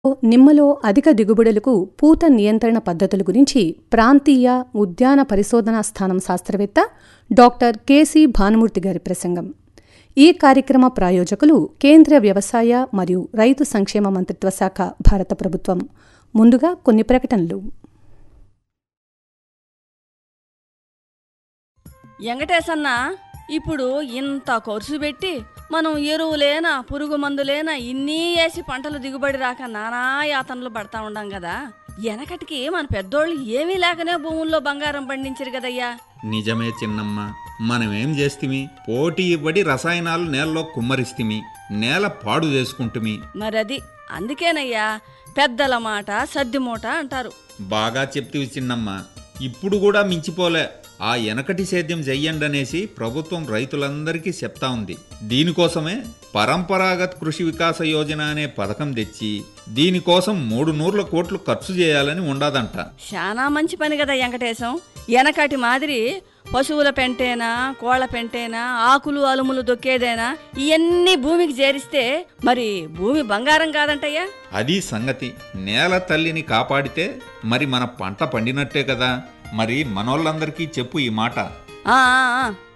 నిమ్మలో అధిక దిగుబడులకు పూత నియంత్రణ పద్ధతుల గురించి ప్రాంతీయ ఉద్యాన పరిశోధనా స్థానం శాస్త్రవేత్త డాక్టర్ కెసి భానుమూర్తి గారి ప్రసంగం ఈ కార్యక్రమ ప్రాయోజకులు కేంద్ర వ్యవసాయ మరియు రైతు సంక్షేమ మంత్రిత్వ శాఖ భారత ప్రభుత్వం ముందుగా కొన్ని ప్రకటనలు వెంకటేశన్న ఇప్పుడు ఇంత ఖర్చు పెట్టి మనం ఎరువులేనా పురుగు మందులేనా ఇన్ని వేసి పంటలు దిగుబడి రాక నానా యాతనలు పడతా ఉండం కదా వెనకటికి మన పెద్దోళ్ళు ఏమీ లేకనే భూముల్లో బంగారం పండించరు కదయ్యా నిజమే చిన్నమ్మ మనమేం చేస్తిమి పోటీ ఇవ్వడి రసాయనాలు నేలలో కుమ్మరిస్తిమి నేల పాడు చేసుకుంటుమి మరది అందుకేనయ్యా పెద్దల మాట సద్ది మూట అంటారు బాగా చెప్తివి చిన్నమ్మ ఇప్పుడు కూడా మించిపోలే ఆ వెనకటి సేద్యం చెయ్యండనేసి ప్రభుత్వం రైతులందరికీ చెప్తా ఉంది దీనికోసమే పరంపరాగత్ కృషి వికాస యోజన అనే పథకం తెచ్చి దీనికోసం మూడు నూర్ల కోట్లు ఖర్చు చేయాలని ఉండదంట శానా మంచి పని కదా వెంకటేశం వెనకటి మాదిరి పశువుల పెంటేనా కోళ్ల పెంటేనా ఆకులు అలుములు దొక్కేదేనా ఇవన్నీ భూమికి చేరిస్తే మరి భూమి బంగారం కాదంటయ్యా అది సంగతి నేల తల్లిని కాపాడితే మరి మన పంట పండినట్టే కదా మరి మనోళ్ళందరికీ చెప్పు ఈ మాట ఆ, ఆ, ఆ.